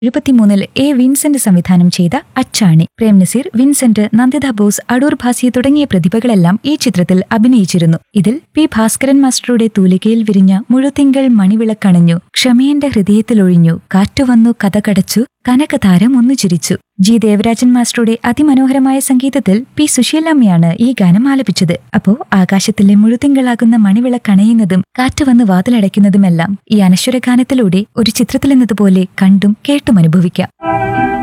എഴുപത്തിമൂന്നിൽ A Vincent സംവിധാനം ചെയ്ത അച്ചാണി പ്രേം നസീർ വിൻസെന്റ് നന്ദിത ബോസ് അടൂർ ഭാസി തുടങ്ങിയ പ്രതിഭകളെല്ലാം ഈ ചിത്രത്തിൽ അഭിനയിച്ചിരുന്നു ഇതിൽ പി ഭാസ്കരൻ മാസ്റ്ററുടെ തൂലികയിൽ വിരിഞ്ഞ മുഴുതിങ്കൾ മണിവിളക്കണഞ്ഞു ക്ഷമയന്റെ ഹൃദയത്തിലൊഴിഞ്ഞു കാറ്റുവന്നു കഥ കടച്ചു കനകതാരം ഒന്നു ചിരിച്ചു ജി ദേവരാജൻ മാസ്റ്ററുടെ അതിമനോഹരമായ സംഗീതത്തിൽ പി സുശീലമ്മയാണ് ഈ ഗാനം ആലപിച്ചത് അപ്പോ ആകാശത്തിലെ മുഴുതിങ്കളാകുന്ന മണിവിളക്കണയുന്നതും കാറ്റ് വന്ന് വാതിലടയ്ക്കുന്നതുമെല്ലാം ഈ അനശ്വര ഗാനത്തിലൂടെ ഒരു ചിത്രത്തിലെന്നതുപോലെ കണ്ടും കേട്ടും അനുഭവിക്കാം